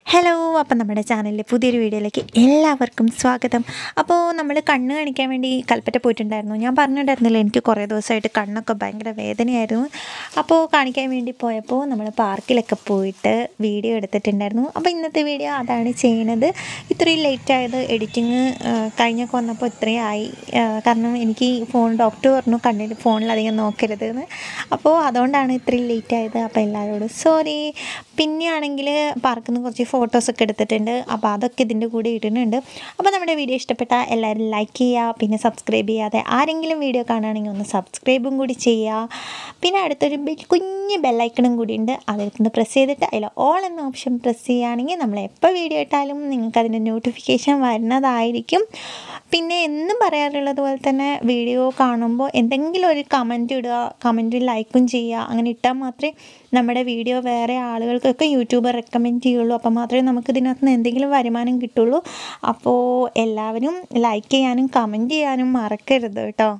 Hello അപ്പം നമ്മുടെ ചാനലിലെ പുതിയൊരു വീഡിയോയിലേക്ക് എല്ലാവർക്കും സ്വാഗതം അപ്പോൾ നമ്മൾ കണ്ണ് കാണിക്കാൻ വേണ്ടി കൽപ്പറ്റ പോയിട്ടുണ്ടായിരുന്നു ഞാൻ പറഞ്ഞിട്ടുണ്ടായിരുന്നില്ല എനിക്ക് കുറേ ദിവസമായിട്ട് കണ്ണൊക്കെ ഭയങ്കര വേദനയായിരുന്നു അപ്പോൾ കാണിക്കാൻ വേണ്ടി പോയപ്പോൾ നമ്മൾ പാർക്കിലൊക്കെ പോയിട്ട് വീഡിയോ എടുത്തിട്ടുണ്ടായിരുന്നു അപ്പോൾ ഇന്നത്തെ വീഡിയോ അതാണ് ചെയ്യുന്നത് ഇത്രയും ലേറ്റ് ആയത് എഡിറ്റിങ് കഴിഞ്ഞൊക്കെ വന്നപ്പോൾ ഇത്രയും ആയി ആ, കാരണം എനിക്ക് ഫോൺ ഡോക്ടർ പറഞ്ഞു കണ്ണിൽ ഫോണിൽ അധികം നോക്കരുത് എന്ന് അപ്പോൾ അതുകൊണ്ടാണ് ഇത്രയും ലേറ്റ് ആയത് അപ്പോൾ എല്ലാവരോടും സോറി പിന്നെയാണെങ്കിൽ പാർക്കിൽ നിന്ന് കുറച്ച് ഫോട്ടോസൊക്കെ എടുത്തിട്ടുണ്ട് അപ്പോൾ അതൊക്കെ ഇതിൻ്റെ കൂടെ ഇടുന്നുണ്ട് അപ്പോൾ നമ്മുടെ വീഡിയോ ഇഷ്ടപ്പെട്ടാൽ എല്ലാവരും ലൈക്ക് ചെയ്യുക പിന്നെ സബ്സ്ക്രൈബ് ചെയ്യാതെ ആരെങ്കിലും വീഡിയോ കാണുകയാണെങ്കിൽ ഒന്ന് സബ്സ്ക്രൈബും കൂടി ചെയ്യുക പിന്നെ അടുത്തൊരു ബെൽ കുഞ്ഞ് ബെല്ലൈക്കണും കൂടി ഉണ്ട് അതിലൊന്ന് പ്രസ് ചെയ്തിട്ട് അതിൽ ഓൾ എന്ന ഓപ്ഷൻ പ്രസ് ചെയ്യുകയാണെങ്കിൽ നമ്മൾ എപ്പോൾ വീഡിയോ ഇട്ടാലും നിങ്ങൾക്ക് അതിൻ്റെ നോട്ടിഫിക്കേഷൻ വരുന്നതായിരിക്കും പിന്നെ എന്നും പറയാറുള്ളത് പോലെ തന്നെ വീഡിയോ കാണുമ്പോൾ എന്തെങ്കിലും ഒരു കമൻറ്റ് ഇടുക കമൻറ്റ് ലൈക്കും ചെയ്യുക അങ്ങനെ ഇട്ടാൽ മാത്രമേ നമ്മുടെ വീഡിയോ വേറെ ആളുകൾക്കൊക്കെ യൂട്യൂബർ റെക്കമെൻഡ് ചെയ്യുള്ളൂ അപ്പോൾ മാത്രമേ നമുക്ക് ഇതിനകത്ത് നിന്ന് എന്തെങ്കിലും വരുമാനം കിട്ടുള്ളൂ അപ്പോൾ എല്ലാവരും ലൈക്ക് ചെയ്യാനും കമൻറ്റ് ചെയ്യാനും മറക്കരുത് കേട്ടോ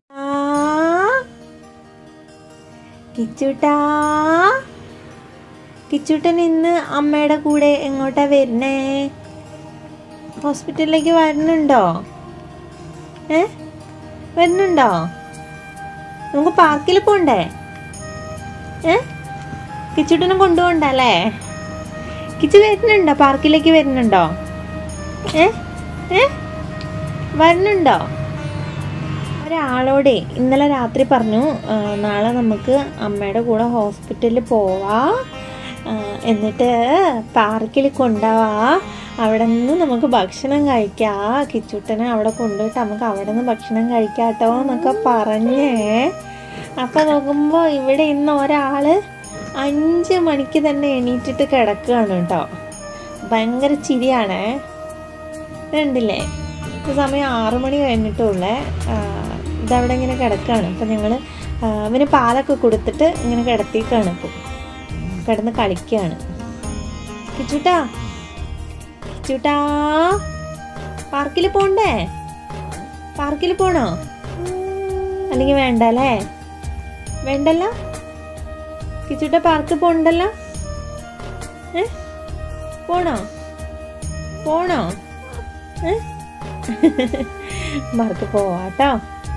കിച്ചൂട്ടാ കിച്ചൂട്ടൻ ഇന്ന് അമ്മയുടെ കൂടെ എങ്ങോട്ടാ വരുന്നേ ഹോസ്പിറ്റലിലേക്ക് വരുന്നുണ്ടോ ഏ വരുന്നുണ്ടോ നമുക്ക് പാർക്കിൽ പോണ്ടേ ഏ കിച്ചുട്ടനെ കൊണ്ടുപോണ്ടല്ലേ കിച്ചു വരുന്നുണ്ടോ പാർക്കിലേക്ക് വരുന്നുണ്ടോ ഏ ഏ വരുന്നുണ്ടോ ഒരാളോടെ ഇന്നലെ രാത്രി പറഞ്ഞു ആ, നാളെ നമുക്ക് അമ്മയുടെ കൂടെ ഹോസ്പിറ്റലിൽ പോവാ ആ, എന്നിട്ട് പാർക്കിൽ കൊണ്ടുപോവാ അവിടെ നിന്ന് നമുക്ക് ഭക്ഷണം കഴിക്കാം കിച്ചുട്ടനെ അവിടെ കൊണ്ടുപോയിട്ട് നമുക്ക് അവിടെ നിന്ന് ഭക്ഷണം കഴിക്കാട്ടോ എന്നൊക്കെ പറഞ്ഞേ അപ്പം നോക്കുമ്പോൾ ഇവിടെ ഇന്ന് ഒരാൾ അഞ്ച് മണിക്ക് തന്നെ എണീറ്റിട്ട് കിടക്കുകയാണ് കേട്ടോ ഭയങ്കര ചിരിയാണേ കണ്ടില്ലേ ഇപ്പൊ സമയം ആറു മണി കഴിഞ്ഞിട്ടുള്ളേ ഇതവിടെ ഇങ്ങനെ കിടക്കുകയാണ് അപ്പം ഞങ്ങൾ അവന് പാലൊക്കെ കൊടുത്തിട്ട് ഇങ്ങനെ കിടത്തിയിട്ടാണ് ഇപ്പോൾ കിടന്ന് കളിക്കുകയാണ് കിച്ചൂട്ടാ കിച്ചൂട്ടാ പാർക്കിൽ പോണ്ടേ പാർക്കിൽ പോണോ അല്ലെങ്കിൽ വേണ്ട അല്ലേ വേണ്ടല്ലോ കിച്ചൂട്ട പാർക്കിൽ പോണ്ടല്ലോ ഏ പോണോ പോണോ ഏ മാർക്ക് പോവാട്ടോ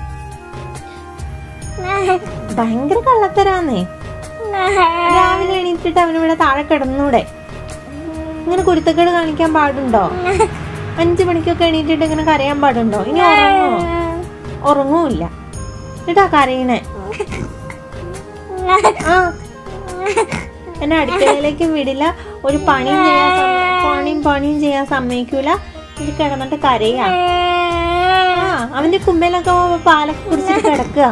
ഭയങ്കര കള്ളത്തരാന്നേ രാവിലെ എണീറ്റിട്ട് അവനിവിടെ താഴെ കിടന്നൂടെ ഇങ്ങനെ കുരുത്തക്കേട് കാണിക്കാൻ പാടുണ്ടോ അഞ്ചു മണിക്കൊക്കെ എണീറ്റിട്ട് ഇങ്ങനെ കരയാൻ പാടുണ്ടോ ഇനി ഉറങ്ങോ ഉറങ്ങൂല്ല എന്നിട്ടാ കരയണേ ആ എന്നെ അടുക്കളയിലേക്ക് വിടില്ല ഒരു പണിയും ചെയ്യാൻ സമ്മ- പണിയും പണിയും ചെയ്യാൻ സമ്മതിക്കൂല ഇത് കിടന്നിട്ട് കരയാ ആ അവന്റെ കുമ്പയിലൊക്കെ പാലൊക്കെ കുടിച്ചിട്ട് കിടക്കുക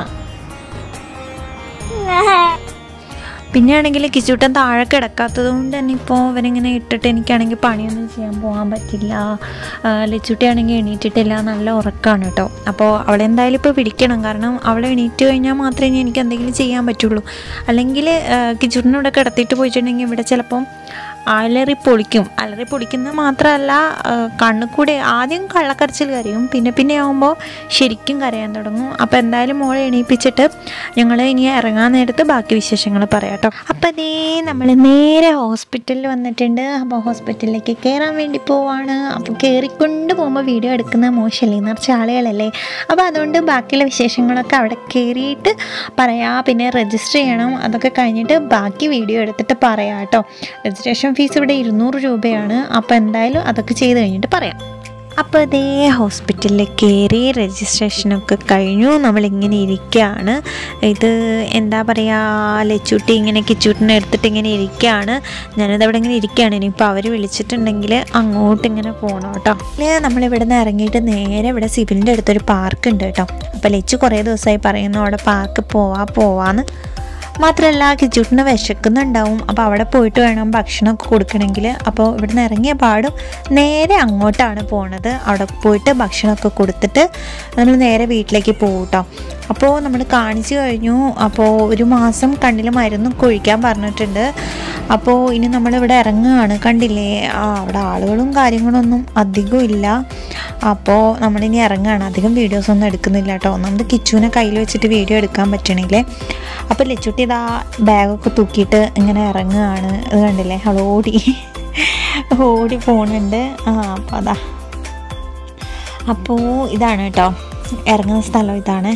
പിന്നെ ആണെങ്കിൽ കിച്ചൂട്ടൻ താഴെ കിടക്കാത്തത് കൊണ്ട് തന്നെ ഇപ്പോൾ അവനിങ്ങനെ ഇട്ടിട്ട് എനിക്കാണെങ്കിൽ പണിയൊന്നും ചെയ്യാൻ പോകാൻ പറ്റില്ല ലച്ചുട്ടി ആണെങ്കിൽ എണീറ്റിട്ടില്ല നല്ല ഉറക്കമാണ് കേട്ടോ അപ്പോൾ അവളെ എന്തായാലും ഇപ്പോൾ പിടിക്കണം കാരണം അവളെ എണീറ്റ് കഴിഞ്ഞാൽ മാത്രമേ ഇനി എനിക്ക് എന്തെങ്കിലും ചെയ്യാൻ പറ്റുള്ളൂ അല്ലെങ്കിൽ കിച്ചൂട്ടിനെ ഇവിടെ കിടത്തിയിട്ട് പോയിട്ടുണ്ടെങ്കിൽ ഇവിടെ ചിലപ്പം അലറി പൊളിക്കും അലറി പൊളിക്കുന്നത് മാത്രമല്ല കണ്ണു കൂടെ ആദ്യം കള്ളക്കരച്ചിൽ കരയും പിന്നെ പിന്നെ ആകുമ്പോൾ ശരിക്കും കരയാൻ തുടങ്ങും അപ്പോൾ എന്തായാലും മോളെ എണീപ്പിച്ചിട്ട് ഞങ്ങൾ ഇനി ഇറങ്ങാൻ നേരത്ത് ബാക്കി വിശേഷങ്ങൾ പറയാം കേട്ടോ അപ്പോൾ അതേ നമ്മൾ നേരെ ഹോസ്പിറ്റലിൽ വന്നിട്ടുണ്ട് അപ്പോൾ ഹോസ്പിറ്റലിലേക്ക് കയറാൻ വേണ്ടി പോവാണ് അപ്പോൾ കയറിക്കൊണ്ട് പോകുമ്പോൾ വീഡിയോ എടുക്കുന്ന മോശമല്ലേ നിറച്ച് ആളുകളല്ലേ അപ്പോൾ അതുകൊണ്ട് ബാക്കിയുള്ള വിശേഷങ്ങളൊക്കെ അവിടെ കയറിയിട്ട് പറയാം പിന്നെ രജിസ്റ്റർ ചെയ്യണം അതൊക്കെ കഴിഞ്ഞിട്ട് ബാക്കി വീഡിയോ എടുത്തിട്ട് പറയാം കേട്ടോ രജിസ്ട്രേഷൻ ഫീസ് ഇവിടെ ഇരുന്നൂറ് രൂപയാണ് അപ്പോൾ എന്തായാലും അതൊക്കെ ചെയ്ത് കഴിഞ്ഞിട്ട് പറയാം അപ്പോൾ അതേ ഹോസ്പിറ്റലിൽ കയറി രജിസ്ട്രേഷനൊക്കെ കഴിഞ്ഞു നമ്മളിങ്ങനെ ഇരിക്കുകയാണ് ഇത് എന്താ പറയുക ലച്ചൂട്ടി ഇങ്ങനെ കിച്ചൂട്ടിനെ എടുത്തിട്ട് ഇങ്ങനെ ഇരിക്കുകയാണ് ഞാനിത് അവിടെ ഇങ്ങനെ ഇരിക്കുകയാണ് ഇനിയിപ്പോൾ അവർ വിളിച്ചിട്ടുണ്ടെങ്കിൽ അങ്ങോട്ട് ഇങ്ങനെ പോകണം കേട്ടോ ഇതില് നമ്മളിവിടെ നിന്ന് ഇറങ്ങിയിട്ട് നേരെ ഇവിടെ സിബിലിൻ്റെ അടുത്തൊരു പാർക്ക് ഉണ്ട് കേട്ടോ അപ്പോൾ ലച്ചു കുറേ ദിവസമായി പറയുന്നു അവിടെ പാർക്ക് പോവാ പോവാന്ന് മാത്രമല്ല കിച്ചൂട്ടിന് വിശക്കുന്നുണ്ടാവും അപ്പോൾ അവിടെ പോയിട്ട് വേണം ഭക്ഷണമൊക്കെ കൊടുക്കണമെങ്കിൽ അപ്പോൾ ഇവിടുന്ന് ഇറങ്ങിയ പാടും നേരെ അങ്ങോട്ടാണ് പോണത് അവിടെ പോയിട്ട് ഭക്ഷണമൊക്കെ കൊടുത്തിട്ട് നമ്മൾ നേരെ വീട്ടിലേക്ക് പോകും കേട്ടോ അപ്പോൾ നമ്മൾ കാണിച്ചു കഴിഞ്ഞു അപ്പോൾ ഒരു മാസം കണ്ണിൽ മരുന്നൊക്കെ ഒഴിക്കാൻ പറഞ്ഞിട്ടുണ്ട് അപ്പോൾ ഇനി നമ്മളിവിടെ ഇറങ്ങുകയാണ് കണ്ടില്ലേ ആ അവിടെ ആളുകളും കാര്യങ്ങളൊന്നും അധികം ഇല്ല അപ്പോൾ നമ്മളിനി ഇറങ്ങുകയാണ് അധികം വീഡിയോസ് ഒന്നും എടുക്കുന്നില്ല കേട്ടോ ഒന്നാമത് കിച്ചുവിനെ കയ്യിൽ വെച്ചിട്ട് വീഡിയോ എടുക്കാൻ പറ്റണില്ലേ അപ്പോൾ ലച്ചുട്ടി ഇതാ ബാഗൊക്കെ തൂക്കിയിട്ട് ഇങ്ങനെ ഇറങ്ങുകയാണ് ഇത് കണ്ടില്ലേ ഹളോടി ഓടി പോണുണ്ട് ആ അപ്പോൾ അതാ അപ്പോൾ ഇതാണ് കേട്ടോ ഇറങ്ങുന്ന സ്ഥലം ഇതാണ്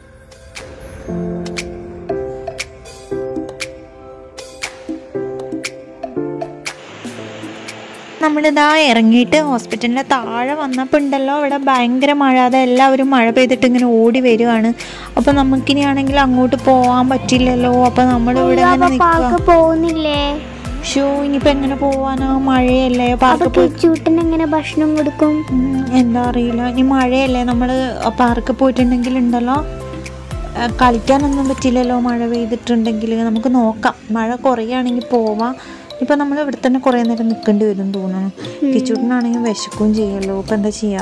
നമ്മളിതാ ഇറങ്ങിയിട്ട് ഹോസ്പിറ്റലിൻ്റെ താഴെ വന്നപ്പോൾ ഉണ്ടല്ലോ ഇവിടെ ഭയങ്കര മഴ അത് എല്ലാവരും മഴ പെയ്തിട്ട് ഇങ്ങനെ ഓടി വരികയാണ് അപ്പോൾ നമുക്കിനിയാണെങ്കിൽ അങ്ങോട്ട് പോകാൻ പറ്റില്ലല്ലോ അപ്പോൾ നമ്മളിവിടെ ഇങ്ങനെ നിൽക്കുക പാർക്ക് പോകുന്നില്ലേ ഷോ ഇനിയിപ്പോൾ എങ്ങനെ പോവാനാ മഴയല്ലേ അപ്പൊ പാർക്ക് പോയി കിച്ചൂട്ടൻ എങ്ങനെ ഭക്ഷണം കൊടുക്കും ഉം, എന്താ അറിയില്ല ഇനി മഴയല്ലേ നമ്മൾ പാർക്കിൽ പോയിട്ടുണ്ടെങ്കിൽ ഉണ്ടല്ലോ ആ, കളിക്കാനൊന്നും പറ്റില്ലല്ലോ മഴ പെയ്തിട്ടുണ്ടെങ്കിൽ നമുക്ക് നോക്കാം മഴ കുറയുകയാണെങ്കിൽ പോവാം ഇപ്പം നമ്മൾ ഇവിടെ തന്നെ കുറേ നേരം നിൽക്കേണ്ടി വരും തോന്നുന്നു കിച്ചൂട്ടിനാണെങ്കിൽ വിശക്കുകയും ചെയ്യല്ലോ ഇപ്പം എന്താ ചെയ്യുക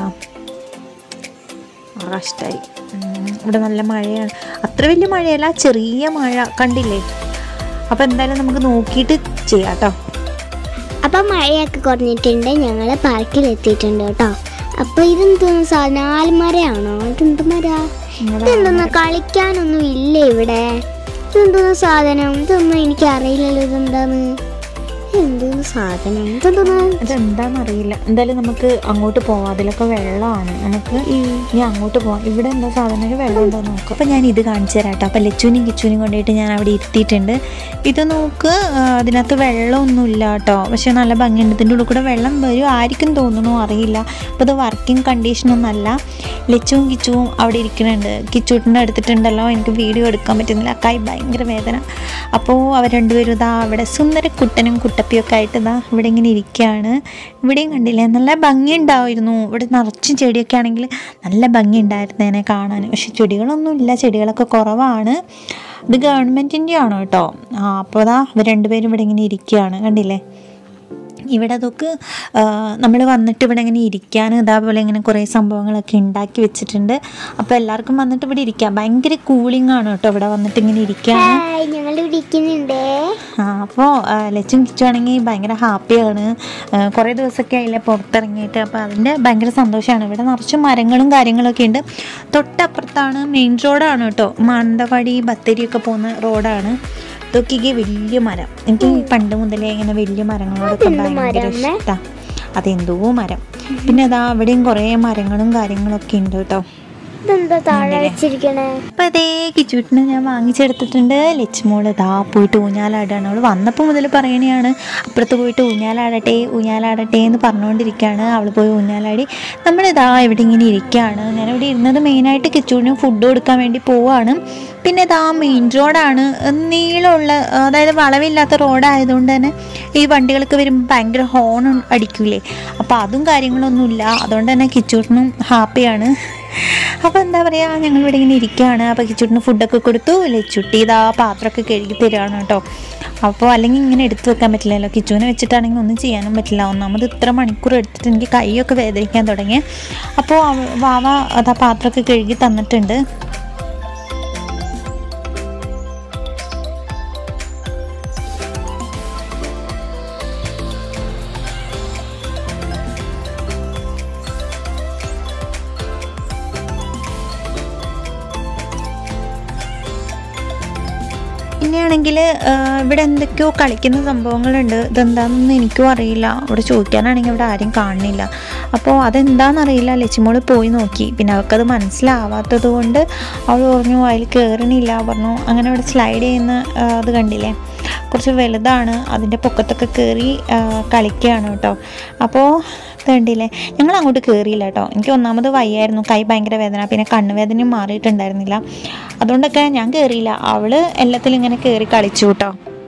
ആ കഷ്ടമായി ഇവിടെ നല്ല മഴയാണ് അത്ര വലിയ മഴയല്ല ചെറിയ മഴ കണ്ടില്ലേ അപ്പം എന്തായാലും നമുക്ക് നോക്കിയിട്ട് ചെയ്യാം കേട്ടോ അപ്പൊ മഴയൊക്കെ കുറഞ്ഞിട്ടുണ്ട് ഞങ്ങള് പാർക്കിൽ എത്തിയിട്ടുണ്ട് കേട്ടോ അപ്പൊ ഇതെന്തോന്ന് സാധനം ആൽമരയാണോ ഇതെന്ത് മര ഇതെന്തോന്ന് കളിക്കാനൊന്നും ഇല്ല ഇവിടെ ഇതെന്തോന്ന് സാധനം ഇതൊന്നും എനിക്ക് അറിയില്ലല്ലോ ഇതെന്താന്ന് എന്തോന്ന് സാധനം ഇതെന്തോന്ന് അതെന്താണെന്നറിയില്ല എന്തായാലും നമുക്ക് അങ്ങോട്ട് പോവാം അതിലൊക്കെ വെള്ളമാണ് നമുക്ക് ഇനി അങ്ങോട്ട് പോവാം ഇവിടെ എന്താ സാധനം ഒരു വെള്ളം ഉണ്ടോ നോക്കാം അപ്പം ഞാൻ ഇത് കാണിച്ചു തരാം കേട്ടോ അപ്പം ലച്ചുവിനും കിച്ചുവിനും കൊണ്ടുപോയിട്ട് ഞാൻ അവിടെ ഇരുത്തിയിട്ടുണ്ട് ഇത് നോക്ക് ആ, അതിനകത്ത് വെള്ളമൊന്നുമില്ല കേട്ടോ പക്ഷെ നല്ല ഭംഗിയുണ്ട് ഇതിൻ്റെ ഉള്ളിൽ കൂടെ വെള്ളം വരും ആയിരിക്കും തോന്നുന്നു അറിയില്ല അപ്പോൾ ഇത് വർക്കിംഗ് കണ്ടീഷനൊന്നല്ല ലച്ചുവും കിച്ചുവും അവിടെ ഇരിക്കുന്നുണ്ട് കിച്ചൂട്ടിൻ്റെ എടുത്തിട്ടുണ്ടല്ലോ എനിക്ക് വീഡിയോ എടുക്കാൻ പറ്റുന്നില്ല കൈ ഭയങ്കര വേദന അപ്പോൾ അവർ രണ്ടുപേരും ഇതാ അവിടെ സുന്ദര കുട്ടനും കുട്ടപ്പിയൊക്കെ ആയിട്ട് ഇതാ ഇവിടെ ഇങ്ങനെ ഇരിക്കുകയാണ് ഇവിടെയും കണ്ടില്ലേ നല്ല ഭംഗി ഉണ്ടായിരുന്നു ഇവിടെ നിറച്ചും ചെടിയൊക്കെ ആണെങ്കിൽ നല്ല ഭംഗി ഉണ്ടായിരുന്നേനെ കാണാൻ പക്ഷെ ചെടികളൊന്നും ഇല്ല ചെടികളൊക്കെ കുറവാണ് ഇത് ഗവൺമെൻറ്റിൻ്റെ ആണോ കേട്ടോ ആ അപ്പോൾ അതാ അവർ രണ്ടുപേരും ഇവിടെ ഇങ്ങനെ ഇരിക്കുകയാണ് കണ്ടില്ലേ ഇവിടെ അതൊക്കെ നമ്മൾ വന്നിട്ട് ഇവിടെ ഇങ്ങനെ ഇരിക്കാൻ ഇതേപോലെ ഇങ്ങനെ കുറേ സംഭവങ്ങളൊക്കെ ഉണ്ടാക്കി വെച്ചിട്ടുണ്ട് അപ്പോൾ എല്ലാവർക്കും വന്നിട്ട് ഇവിടെ ഇരിക്കാം ഭയങ്കര കൂളിംഗ് ആണ് കേട്ടോ ഇവിടെ വന്നിട്ട് ഇങ്ങനെ ഇരിക്കാൻ ഹായ് ഞങ്ങൾ ഇവിടെ ഇരിക്കുന്നുണ്ടേ ആ അപ്പോൾ ലച്ചും കിച്ചുവാണെങ്കിൽ ഭയങ്കര ഹാപ്പിയാണ് കുറേ ദിവസമൊക്കെ ആയില്ലേ പുറത്തിറങ്ങിയിട്ട് അപ്പോൾ അതിൻ്റെ ഭയങ്കര സന്തോഷമാണ് ഇവിടെ നിറച്ച് മരങ്ങളും കാര്യങ്ങളൊക്കെ ഉണ്ട് തൊട്ടപ്പുറത്താണ് മെയിൻ റോഡാണ് കേട്ടോ മാനന്തവാടി ബത്തേരിയൊക്കെ പോകുന്ന റോഡാണ് ഇതൊക്കെ വലിയ മരം എനിക്ക് ഈ പണ്ട് മുതലേ ഇങ്ങനെ വലിയ മരങ്ങളോടൊക്കെ അതെന്ത് ഭയങ്കര മരം, അമ്മേ? ഇഷ്ടമാണ് അതെന്തോ മരം പിന്നെ അതാ അവിടെയും കുറേ മരങ്ങളും കാര്യങ്ങളൊക്കെ ഉണ്ട് കേട്ടോ ഇതെന്താ താഴെ വെച്ചിരിക്കണേ അപ്പം അതേ കിച്ചൂട്ടിനെ ഞാൻ വാങ്ങിച്ചെടുത്തിട്ടുണ്ട് ലച്ചുമോള് ഇതാ പോയിട്ട് ഊഞ്ഞാലാടുകയാണ് അവൾ വന്നപ്പോൾ മുതൽ പറയണയാണ് അപ്പുറത്ത് പോയിട്ട് ഊഞ്ഞാലാടട്ടെ ഊഞ്ഞാലാടട്ടെ എന്ന് പറഞ്ഞുകൊണ്ടിരിക്കുകയാണ് അവൾ പോയി ഊഞ്ഞാലാടി നമ്മളിതാ ഇവിടെ ഇങ്ങനെ ഇരിക്കുകയാണ് ഞാനിവിടെ ഇരുന്നത് മെയിനായിട്ട് കിച്ചൂടിന് ഫുഡ് കൊടുക്കാൻ വേണ്ടി പോവാണ് പിന്നെ ഇതാ മെയിൻ റോഡാണ് നീളമുള്ള അതായത് വളവില്ലാത്ത റോഡായതുകൊണ്ട് തന്നെ ഈ വണ്ടികളൊക്കെ വരുമ്പോൾ ഭയങ്കര ഹോൺ അടിക്കൂലേ അപ്പോൾ അതും കാര്യങ്ങളൊന്നുമില്ല അതുകൊണ്ട് തന്നെ കിച്ചൂട്ടിനും ഹാപ്പിയാണ് അപ്പോൾ എന്താ പറയുക ഞങ്ങൾ ഇവിടെ ഇങ്ങനെ ഇരിക്കുകയാണ് അപ്പോൾ കിച്ചുട്ടിന് ഫുഡൊക്കെ കൊടുത്തു ലച്ചുട്ടി ഇതാ പാത്രമൊക്കെ കഴുകി തരികയാണ് കേട്ടോ അപ്പോൾ അല്ലെങ്കിൽ ഇങ്ങനെ എടുത്തു വെക്കാൻ പറ്റില്ലല്ലോ കിച്ചുവിനെ വെച്ചിട്ടാണെങ്കിൽ ഒന്നും ചെയ്യാനും പറ്റില്ല ഒന്നാമത് ഇത്ര മണിക്കൂർ എടുത്തിട്ട് എനിക്ക് കൈയൊക്കെ വേദനിക്കാൻ തുടങ്ങി അപ്പോൾ അവ- വാവ അതാ പാത്രമൊക്കെ കഴുകി തന്നിട്ടുണ്ട് പിന്നെയാണെങ്കിൽ ഇവിടെ എന്തൊക്കെയോ കളിക്കുന്ന സംഭവങ്ങളുണ്ട് ഇതെന്താണെന്ന് എനിക്കും അറിയില്ല ഇവിടെ ചോദിക്കാനാണെങ്കിൽ ഇവിടെ ആരും കാണുന്നില്ല അപ്പോൾ അതെന്താണെന്നറിയില്ല ലച്ചുമോള് പോയി നോക്കി പിന്നെ അവൾക്കത് മനസ്സിലാവാത്തത് കൊണ്ട് അവൾ പറഞ്ഞു അതിൽ കയറണില്ല പറഞ്ഞു അങ്ങനെ ഇവിടെ സ്ലൈഡ് ചെയ്യുന്ന ആ, അത് കണ്ടില്ലേ കുറച്ച് വലുതാണ് അതിൻ്റെ പൊക്കത്തൊക്കെ കയറി ആ, കളിക്കുകയാണ് കേട്ടോ അപ്പോൾ ഇത് കണ്ടില്ലേ ഞങ്ങൾ അങ്ങോട്ട് കയറിയില്ല കേട്ടോ എനിക്ക് ഒന്നാമത് വയ്യായിരുന്നു കൈ ഭയങ്കര വേദന പിന്നെ കണ്ണുവേദനയും മാറിയിട്ടുണ്ടായിരുന്നില്ല അതുകൊണ്ടൊക്കെ ഞാൻ കയറിയില്ല അവള് എല്ലാത്തിലും ഇങ്ങനെ കയറി കളിച്ചു കേട്ടോ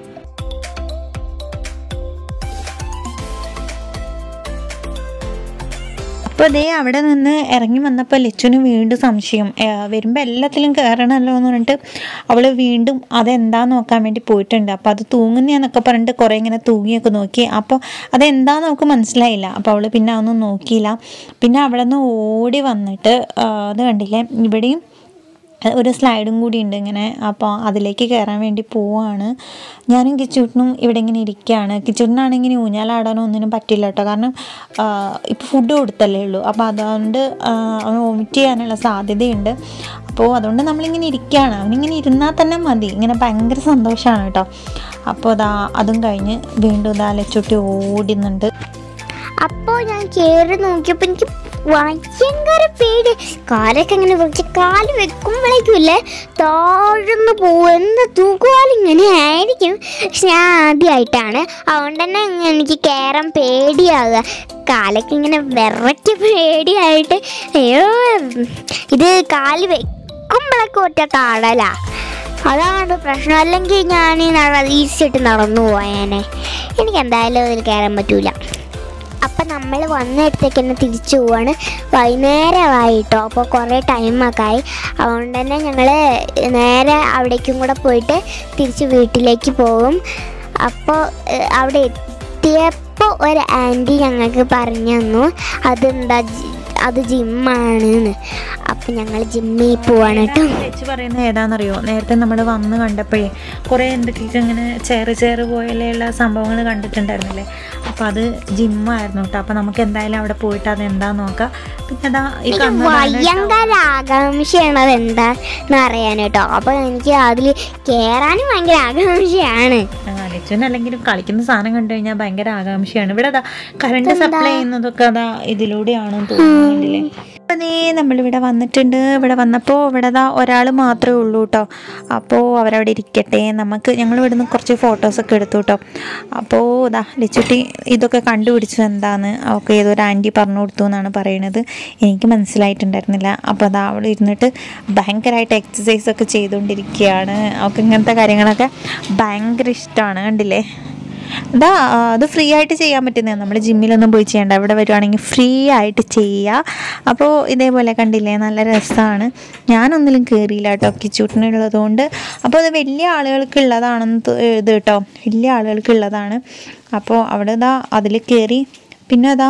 അപ്പോൾ അതേ അവിടെ നിന്ന് ഇറങ്ങി വന്നപ്പോൾ ലച്ചുവിന് വീണ്ടും സംശയം വരുമ്പോൾ എല്ലാത്തിലും കയറണമല്ലോ എന്ന് പറഞ്ഞിട്ട് അവൾ വീണ്ടും അതെന്താന്ന് നോക്കാൻ വേണ്ടി പോയിട്ടുണ്ട് അപ്പോൾ അത് തൂങ്ങുന്നതെന്നൊക്കെ പറഞ്ഞിട്ട് കുറേ ഇങ്ങനെ തൂങ്ങിയൊക്കെ നോക്കി അപ്പോൾ അതെന്താന്ന് നമുക്ക് മനസ്സിലായില്ല അപ്പോൾ അവൾ പിന്നെ അതൊന്നും നോക്കിയില്ല പിന്നെ അവിടെ നിന്ന് ഓടി വന്നിട്ട് ആ, അത് കണ്ടില്ലേ ഇവിടെയും ഒരു സ്ലൈഡും കൂടി ഉണ്ട് ഇങ്ങനെ അപ്പോൾ അതിലേക്ക് കയറാൻ വേണ്ടി പോവാണ് ഞാനും കിച്ചൂട്ടിനും ഇവിടെ ഇങ്ങനെ ഇരിക്കുകയാണ് കിച്ചൂട്ടിനാണെങ്കിൽ ഇനി ഊഞ്ഞാലാടാനോ ഒന്നിനും പറ്റില്ല കേട്ടോ കാരണം ഇപ്പോൾ ഫുഡ് കൊടുത്തല്ലേ ഉള്ളൂ അപ്പോൾ അതുകൊണ്ട് ആ, അവന് വോമിറ്റ് ചെയ്യാനുള്ള സാധ്യതയുണ്ട് അപ്പോൾ അതുകൊണ്ട് നമ്മളിങ്ങനെ ഇരിക്കുകയാണ് അവനിങ്ങനെ ഇരുന്നാൽ തന്നെ മതി ഇങ്ങനെ ഭയങ്കര സന്തോഷമാണ് കേട്ടോ അപ്പോൾ ഇതാ അതും കഴിഞ്ഞ് വീണ്ടും ഇതാ ലച്ചുട്ടി ഓടുന്നുണ്ട് അപ്പോൾ ഞാൻ കയറി നോക്കിയപ്പോൾ എനിക്ക് ഭയങ്കര പേടി കാലൊക്കെ ഇങ്ങനെ വെച്ച് കാല് വെക്കുമ്പോഴേക്കും ഇല്ലേ താഴ്ന്നു പോകും എന്താ തൂക്കുവാലും ഇങ്ങനെ ആയിരിക്കും പക്ഷെ ഞാൻ ആദ്യമായിട്ടാണ് അതുകൊണ്ട് തന്നെ ഇങ്ങ് എനിക്ക് കയറാൻ പേടിയാകുക കാലൊക്കെ ഇങ്ങനെ വിറയ്ക്ക് പേടിയായിട്ട് അയ്യോ ഇത് കാല് വെക്കുമ്പോഴൊക്കെ ഒറ്റ കാടലാ അതാണ് പ്രശ്നം അല്ലെങ്കിൽ ഞാൻ ഈസി ആയിട്ട് നടന്നു പോയേനെ എനിക്ക് എന്തായാലും അതിൽ കയറാൻ പറ്റൂല അപ്പം നമ്മൾ വന്നിടത്തേക്ക് തന്നെ തിരിച്ചു പോവാണ് വൈകുന്നേരമായിട്ടോ അപ്പോൾ കുറേ ടൈമൊക്കെ ആയി അതുകൊണ്ട് തന്നെ ഞങ്ങൾ നേരെ അവിടേക്കും കൂടെ പോയിട്ട് തിരിച്ച് വീട്ടിലേക്ക് പോകും അപ്പോൾ ഏഹ്, അവിടെ എത്തിയപ്പോൾ ഒരു ആൻറ്റി ഞങ്ങൾക്ക് പറഞ്ഞു തന്നു അതെന്താ ജി- അത് ജിമ്മാണ് അപ്പം ഞങ്ങൾ ജിമ്മിൽ പോവാണ് കേട്ടോ ലച്ചു പറയുന്നത് ഏതാണെന്നറിയോ നേരത്തെ നമ്മൾ വന്ന് കണ്ടപ്പോഴേ കുറേ എന്തൊക്കെയൊക്കെ ഇങ്ങനെ ചേറ് ചേറ് പോലെയുള്ള സംഭവങ്ങൾ കണ്ടിട്ടുണ്ടായിരുന്നില്ലേ അപ്പോൾ അത് ജിമ്മായിരുന്നു കേട്ടോ അപ്പോൾ നമുക്ക് എന്തായാലും അവിടെ പോയിട്ട് അത് എന്താന്ന് നോക്കാം പിന്നെ അതാ ഈ എനിക്ക് കാണുന്നതാണ് ഭയങ്കര ആകാംക്ഷയാണ് അത് എന്താന്ന് അറിയാൻ കേട്ടോ അപ്പൊ എനിക്ക് അതിൽ കേറാനും ഭയങ്കര ആകാംക്ഷയാണ് ലച്ചുവിന് അല്ലെങ്കിലും കളിക്കുന്ന സാധനം കണ്ടു കഴിഞ്ഞാൽ ഭയങ്കര ആകാംക്ഷയാണ് ഇവിടെ അതാ കറണ്ട് സപ്ലൈ ചെയ്യുന്നതൊക്കെ അതാ ഇതിലൂടെയാണെന്ന് തോന്നുന്നില്ലേ അതേ നമ്മളിവിടെ വന്നിട്ടുണ്ട് ഇവിടെ വന്നപ്പോൾ ഇവിടെ ദാ ഒരാൾ മാത്രമേ ഉള്ളൂ കേട്ടോ അപ്പോൾ അവരവിടെ ഇരിക്കട്ടെ നമുക്ക് ഞങ്ങൾ ഇവിടുന്ന് കുറച്ച് ഫോട്ടോസൊക്കെ എടുത്തു കേട്ടോ അപ്പോൾ ഇതാ ലച്ചുട്ടി ഇതൊക്കെ കണ്ടുപിടിച്ചത് എന്താന്ന് അവൾക്ക് ഏതൊരു ആൻറ്റി പറഞ്ഞു കൊടുത്തു എന്നാണ് പറയണത് എനിക്ക് മനസ്സിലായിട്ടുണ്ടായിരുന്നില്ല അപ്പോൾ അതാ അവൾ ഇരുന്നിട്ട് ഭയങ്കരമായിട്ട് എക്സസൈസ് ഒക്കെ ചെയ്തുകൊണ്ടിരിക്കുകയാണ് അവൾക്ക് ഇങ്ങനത്തെ കാര്യങ്ങളൊക്കെ ഭയങ്കര ഇഷ്ടമാണ് കണ്ടില്ലേ ഇതാ ആ, അത് ഫ്രീ ആയിട്ട് ചെയ്യാൻ പറ്റുന്നതാണ് നമ്മൾ ജിമ്മിലൊന്നും പോയി ചെയ്യണ്ട ഇവിടെ വരുവാണെങ്കിൽ ഫ്രീ ആയിട്ട് ചെയ്യുക അപ്പോൾ ഇതേപോലെ കണ്ടില്ലേ നല്ല രസമാണ് ഞാനൊന്നിലും കയറിയില്ല കേട്ടോ കിച്ചൂട്ടിനുള്ളത് കൊണ്ട് അപ്പോൾ അത് വലിയ ആളുകൾക്ക് ഉള്ളതാണെന്ന് തോ- ഇത് കേട്ടോ വലിയ ആളുകൾക്ക് ഉള്ളതാണ് അപ്പോൾ അവിടെ ഇതാ അതിൽ കയറി പിന്നെ അതാ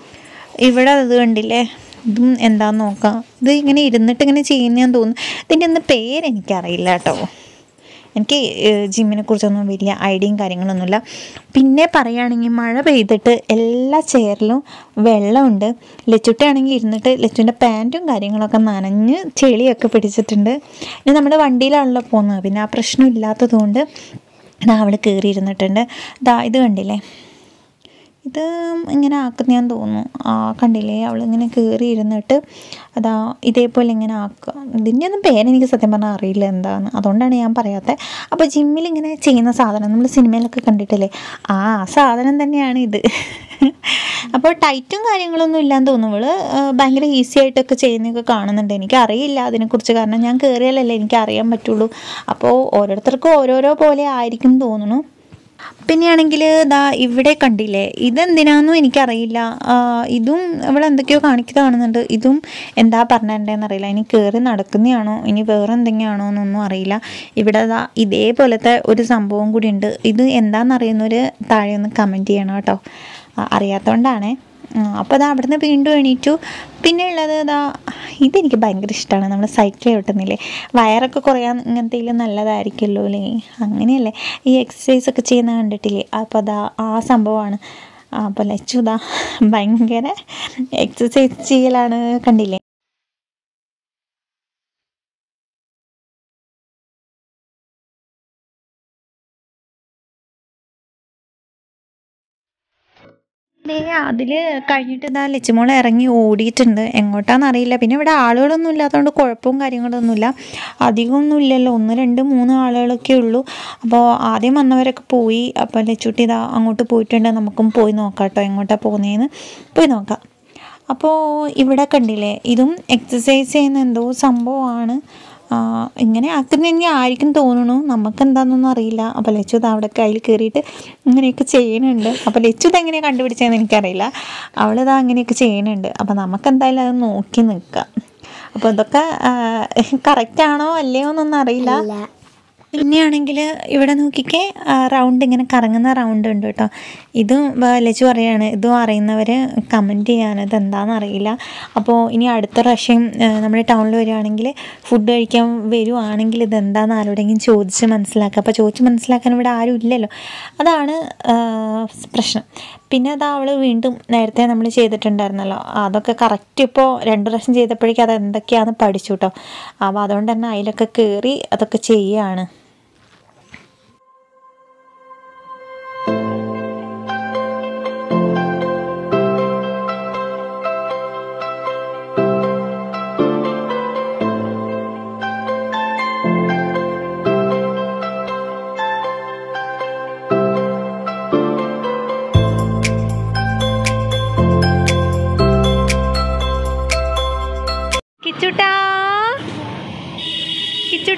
ഇവിടെ അത് കണ്ടില്ലേ ഇതും എന്താന്ന് നോക്കാം ഇത് ഇങ്ങനെ ഇരുന്നിട്ട് ഇങ്ങനെ ചെയ്യുന്നതെന്ന് തോന്നുന്നു ഇതിൻ്റെ ഒന്ന് പേര് എനിക്കറിയില്ല കേട്ടോ എനിക്ക് ജിമ്മിനെ കുറിച്ചൊന്നും വലിയ ഐഡിയയും കാര്യങ്ങളൊന്നുമില്ല പിന്നെ പറയുകയാണെങ്കിൽ മഴ പെയ്തിട്ട് എല്ലാ ചെയറിലും വെള്ളമുണ്ട് ലച്ചുട്ടാണെങ്കിൽ ഇരുന്നിട്ട് ലച്ചുവിൻ്റെ പാൻറ്റും കാര്യങ്ങളൊക്കെ നനഞ്ഞ് ചെളിയൊക്കെ പിടിച്ചിട്ടുണ്ട് ഇനി നമ്മുടെ വണ്ടിയിലാണല്ലോ പോകുന്നത് പിന്നെ ആ പ്രശ്നം ഇല്ലാത്തതുകൊണ്ട് ഇതാ അവൾ കയറി ഇരുന്നിട്ടുണ്ട് ഇതാ ഇത് കണ്ടില്ലേ ഇത് ഇങ്ങനെ ആക്കുന്നതാന്ന് തോന്നുന്നു ആ കണ്ടില്ലേ അവളിങ്ങനെ കയറി ഇരുന്നിട്ട് അതാ ഇതേപോലെ ഇങ്ങനെ ആക്കുക ഇതിൻ്റെ ഒന്നും പേരെനിക്ക് സത്യം പറഞ്ഞാൽ അറിയില്ല എന്താന്ന് അതുകൊണ്ടാണ് ഞാൻ പറയാത്തത് അപ്പോൾ ജിമ്മിൽ ഇങ്ങനെ ചെയ്യുന്ന സാധനം നമ്മൾ സിനിമയിലൊക്കെ കണ്ടിട്ടില്ലേ ആ സാധനം തന്നെയാണ് ഇത് അപ്പോൾ ടൈറ്റും കാര്യങ്ങളൊന്നും ഇല്ലാന്ന് തോന്നുന്നു ഇവള് ആ, ഭയങ്കര ഈസി ആയിട്ടൊക്കെ ചെയ്യുന്നതൊക്കെ കാണുന്നുണ്ട് എനിക്ക് അറിയില്ല അതിനെക്കുറിച്ച് കാരണം ഞാൻ കയറിയാലല്ലേ എനിക്ക് അറിയാൻ പറ്റുള്ളൂ അപ്പോൾ ഓരോരുത്തർക്കും ഓരോരോ പോലെ ആയിരിക്കും എന്ന് തോന്നുന്നു പിന്നെയാണെങ്കിൽ ദാ ഇവിടെ കണ്ടില്ലേ ഇതെന്തിനാന്നും എനിക്കറിയില്ല ആ, ഇതും ഇവിടെ എന്തൊക്കെയോ കാണിക്കുന്ന കാണുന്നുണ്ട് ഇതും എന്താ പറഞ്ഞിട്ടുണ്ടെന്ന് അറിയില്ല ഇനി കയറി നടക്കുന്നതാണോ ഇനി വേറെ എന്തെങ്കിലാണോ എന്നൊന്നും അറിയില്ല ഇവിടെ ദാ ഇതേപോലത്തെ ഒരു സംഭവം കൂടി ഉണ്ട് ഇത് എന്താണെന്നറിയുന്നവർ താഴെ ഒന്ന് കമൻറ്റ് ചെയ്യണം കേട്ടോ ആ, അറിയാത്തതുകൊണ്ടാണേ അപ്പോൾ അതാ അവിടുന്ന് വീണ്ടും എണീറ്റു പിന്നെ ഉള്ളത് ഇതാ ഇതെനിക്ക് ഭയങ്കര ഇഷ്ടമാണ് നമ്മൾ സൈക്കിൾ ചവിട്ടുന്നില്ലേ വയറൊക്കെ കുറയാൻ ഇങ്ങനത്തേലും നല്ലതായിരിക്കുമല്ലോ അല്ലേ അങ്ങനെയല്ലേ ഈ എക്സസൈസ് ഒക്കെ ചെയ്യുന്ന കണ്ടിട്ടില്ലേ അപ്പോൾ അതാ ആ സംഭവമാണ് അപ്പോൾ ലച്ചു ഇതാ ഭയങ്കര എക്സസൈസ് ചെയ്യലാണ് കണ്ടില്ലേ ദേ അതിൽ കഴിഞ്ഞിട്ട് ഇതാ ലച്ചുമോൾ ഇറങ്ങി ഓടിയിട്ടുണ്ട് എങ്ങോട്ടാന്ന് അറിയില്ല പിന്നെ ഇവിടെ ആളുകളൊന്നും ഇല്ലാത്തതുകൊണ്ട് കുഴപ്പവും കാര്യങ്ങളൊന്നുമില്ല അധികമൊന്നും ഇല്ലല്ലോ ഒന്ന് രണ്ട് മൂന്ന് ആളുകളൊക്കെ ഉള്ളൂ അപ്പോൾ ആദ്യം വന്നവരൊക്കെ പോയി അപ്പോൾ ലച്ചുട്ടി ഇതാ അങ്ങോട്ട് പോയിട്ടുണ്ട് നമുക്കും പോയി നോക്കാം കേട്ടോ എങ്ങോട്ടാണ് പോകുന്നതെന്ന് പോയി നോക്കാം അപ്പോൾ ഇവിടെ കണ്ടില്ലേ ഇതും എക്സസൈസ് ചെയ്യുന്ന എന്തോ സംഭവമാണ് ആ, ഇങ്ങനെ ആക്കുന്നതന്നെ ആയിരിക്കും തോന്നുന്നു നമുക്ക് എന്താണെന്നൊന്നും അറിയില്ല അപ്പോൾ ലച്ചു ഇത് അവിടെ കയ്യിൽ കയറിയിട്ട് ഇങ്ങനെയൊക്കെ ചെയ്യുന്നുണ്ട് അപ്പോൾ ലച്ചു ഇത് എങ്ങനെയാണ് കണ്ടുപിടിച്ചതെന്ന് എനിക്കറിയില്ല അവളിത് അങ്ങനെയൊക്കെ ചെയ്യുന്നുണ്ട് അപ്പോൾ നമുക്ക് എന്തായാലും അത് നോക്കി നിൽക്കാം അപ്പോൾ ഇതൊക്കെ കറക്റ്റാണോ അല്ലയോ എന്നൊന്നും അറിയില്ല അല്ല പിന്നെയാണെങ്കിൽ ഇവിടെ നോക്കിക്കേ റൗണ്ട് ഇങ്ങനെ കറങ്ങുന്ന റൗണ്ട് ഉണ്ട് കേട്ടോ ഇതും വ- ലച്ചു പറയാണ് ഇതും അറിയുന്നവർ കമൻറ്റ് ചെയ്യാൻ ഇത് എന്താണെന്ന് അറിയില്ല അപ്പോൾ ഇനി അടുത്ത പ്രാവശ്യം ആ, നമ്മുടെ ടൗണിൽ വരികയാണെങ്കിൽ ഫുഡ് കഴിക്കാൻ വരുവാണെങ്കിൽ ഇത് എന്താണെന്ന് ആരോടെങ്കിലും ചോദിച്ച് മനസ്സിലാക്കുക അപ്പോൾ ചോദിച്ച് മനസ്സിലാക്കാൻ ഇവിടെ ആരും ഇല്ലല്ലോ അതാണ് ആ, പ്രശ്നം പിന്നെ അത് അവൾ വീണ്ടും നേരത്തെ നമ്മൾ ചെയ്തിട്ടുണ്ടായിരുന്നല്ലോ അതൊക്കെ കറക്റ്റ് ഇപ്പോൾ രണ്ട് പ്രാവശ്യം ചെയ്തപ്പോഴേക്കും അത് എന്തൊക്കെയാണെന്ന് പഠിച്ചു കേട്ടോ അപ്പോൾ അതുകൊണ്ട് തന്നെ അതിലൊക്കെ കയറി അതൊക്കെ ചെയ്യുകയാണ്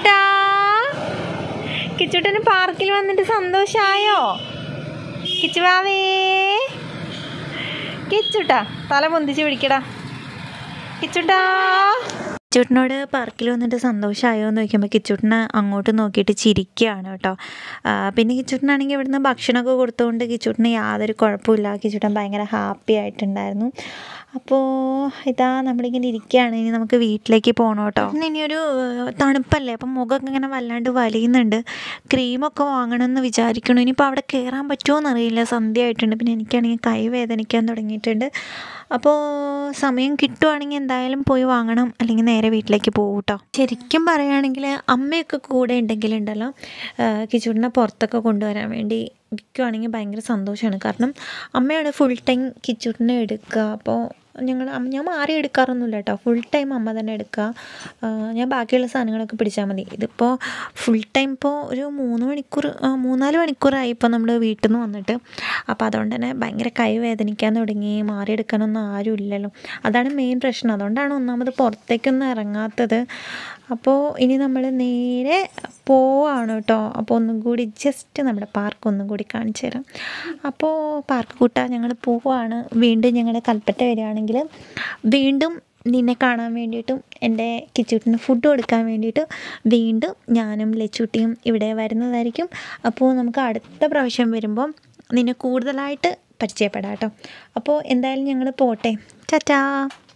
കിച്ചുട്ടാ കിച്ചുട്ടന് പാർക്കിൽ വന്നിട്ട് സന്തോഷായോ കിച്ചുവാവേ കിച്ചുട്ടാ തല പൊന്തിച്ച് പിടിക്കടാ കിച്ചുട്ടാ കിച്ചൂട്ടിനോട് പാർക്കിൽ വന്നിട്ട് സന്തോഷമായോ എന്ന് ചോദിക്കുമ്പോൾ കിച്ചൂട്ടിനെ അങ്ങോട്ട് നോക്കിയിട്ട് ചിരിക്കുകയാണ് കേട്ടോ ആ, പിന്നെ കിച്ചൂട്ടിനാണെങ്കിൽ ഇവിടുന്ന് ഭക്ഷണമൊക്കെ കൊടുത്തുകൊണ്ട് കിച്ചൂട്ടിന് യാതൊരു കുഴപ്പമില്ല കിച്ചൂട്ടൻ ഭയങ്കര ഹാപ്പി ആയിട്ടുണ്ടായിരുന്നു അപ്പോൾ ഇതാ നമ്മളിങ്ങനെ ഇരിക്കുകയാണ് ഇനി നമുക്ക് വീട്ടിലേക്ക് പോകണം കേട്ടോ ഇന്ന് ഇനിയൊരു ഏഹ്, തണുപ്പല്ലേ അപ്പം മുഖമൊക്കെ ഇങ്ങനെ വല്ലാണ്ട് വലിയുന്നുണ്ട് ക്രീമൊക്കെ വാങ്ങണമെന്ന് വിചാരിക്കണം ഇനിയിപ്പോൾ അവിടെ കയറാൻ പറ്റുമോ എന്നറിയില്ല സന്ധ്യ ആയിട്ടുണ്ട് പിന്നെ എനിക്കാണെങ്കിൽ കൈ വേദനിക്കാൻ തുടങ്ങിയിട്ടുണ്ട് അപ്പോൾ സമയം കിട്ടുവാണെങ്കിൽ എന്തായാലും പോയി വാങ്ങണം അല്ലെങ്കിൽ നേരെ വീട്ടിലേക്ക് പോകും കേട്ടോ ശരിക്കും പറയുകയാണെങ്കിൽ അമ്മയൊക്കെ കൂടെ ഉണ്ടെങ്കിലുണ്ടല്ലോ കിച്ചൂടിനെ പുറത്തൊക്കെ കൊണ്ടുവരാൻ വേണ്ടി വിൽക്കുവാണെങ്കിൽ ഭയങ്കര സന്തോഷമാണ് കാരണം അമ്മയാണ് ഫുൾ ടൈം കിച്ചൂട്ടിനെ എടുക്കുക അപ്പോൾ ഞങ്ങൾ അമ്മ ഞാൻ മാറി എടുക്കാറൊന്നുമില്ല കേട്ടോ ഫുൾ ടൈം അമ്മ തന്നെ എടുക്കുക ആ, ഞാൻ ബാക്കിയുള്ള സാധനങ്ങളൊക്കെ പിടിച്ചാൽ മതി ഇതിപ്പോൾ ഫുൾ ടൈം ഇപ്പോൾ ഒരു മൂന്ന് മണിക്കൂർ ആ, മൂന്നാല് മണിക്കൂറായി ഇപ്പോൾ നമ്മൾ വീട്ടിൽ നിന്ന് വന്നിട്ട് അപ്പോൾ അതുകൊണ്ട് തന്നെ ഭയങ്കര കൈ വേദനിക്കാൻ തുടങ്ങി മാറിയെടുക്കാനൊന്നും ആരും ഇല്ലല്ലോ അതാണ് മെയിൻ പ്രശ്നം അതുകൊണ്ടാണ് ഒന്നാമത് പുറത്തേക്കൊന്നും ഇറങ്ങാത്തത് അപ്പോൾ ഇനി നമ്മൾ നേരെ പോവാണ് കേട്ടോ അപ്പോൾ ഒന്നും കൂടി ജസ്റ്റ് നമ്മുടെ പാർക്ക് ഒന്നും കൂടി കാണിച്ചു തരാം അപ്പോൾ പാർക്ക് കൂട്ടാൻ ഞങ്ങൾ പോവാണ് വീണ്ടും ഞങ്ങൾ കൽപ്പറ്റ വരികയാണെങ്കിൽ വീണ്ടും നിന്നെ കാണാൻ വേണ്ടിയിട്ടും എൻ്റെ കിച്ചൂട്ടിന് ഫുഡ് കൊടുക്കാൻ വേണ്ടിയിട്ട് വീണ്ടും ഞാനും ലച്ചൂട്ടിയും ഇവിടെ വരുന്നതായിരിക്കും അപ്പോൾ നമുക്ക് അടുത്ത പ്രാവശ്യം വരുമ്പം നിന്നെ കൂടുതലായിട്ട് പരിചയപ്പെടാം കേട്ടോ അപ്പോൾ എന്തായാലും ഞങ്ങൾ പോട്ടെ ചാറ്റാ